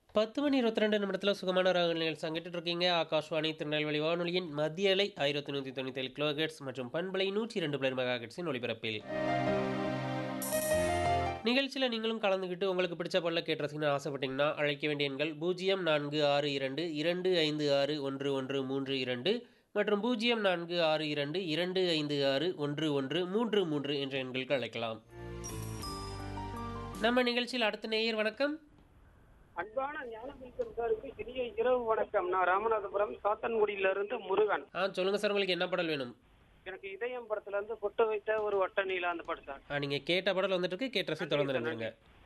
பத்து மணி இருபத்தி ரெண்டு நிமிடத்தில் சுகமான ராகங்கள் நிகழ்ச்சி கேட்டுட்டு இருக்கீங்க ஆகாஷ்வாணி திருநெல்வேலி வானொலியின் மத்திய அலை ஆயிரத்தி நூற்றி தொண்ணூற்றி ஏழு கிலோஹெட்ஸ் மற்றும் பண்பலை நூற்றி இரண்டு பிளர் மெகா ஹெட்ஸின் ஒளிபரப்பில் நிகழ்ச்சியில் நீங்களும் கலந்துக்கிட்டு உங்களுக்கு பிடிச்ச பாடல கேட்டு ரசிக்கணும்னு ஆசைப்பட்டீங்கன்னா அழைக்க வேண்டிய எண்கள் பூஜ்ஜியம் நான்கு ஆறு இரண்டு இரண்டு ஐந்து ஆறு ஒன்று ஒன்று மூன்று இரண்டு மற்றும் பூஜ்ஜியம் நான்கு ஆறு இரண்டு இரண்டு ஐந்து ஆறு ஒன்று ஒன்று மூன்று மூன்று என்ற எண்களுக்கு அழைக்கலாம் நம்ம நிகழ்ச்சியில் அடுத்த நேயர் வணக்கம் அன்பான ஞானபில்கர் சாருக்கு சிறிய இரவு வணக்கம் நான் ராமநாதபுரம் சாத்தன்குடியில இருந்து முருகன் ஆ சொல்லுங்கள் சார் உங்களுக்கு என்ன பாடல் வேணும் எனக்கு இதயம் படத்துல இருந்து பொட்டு வைத்த ஒரு வட்ட நீல அந்த படம் சார் ஆ நீங்கள் கேட்ட பாடல் வந்துட்டு இருக்கு கேட்ட ரசி தொடர்ந்து நினைங்க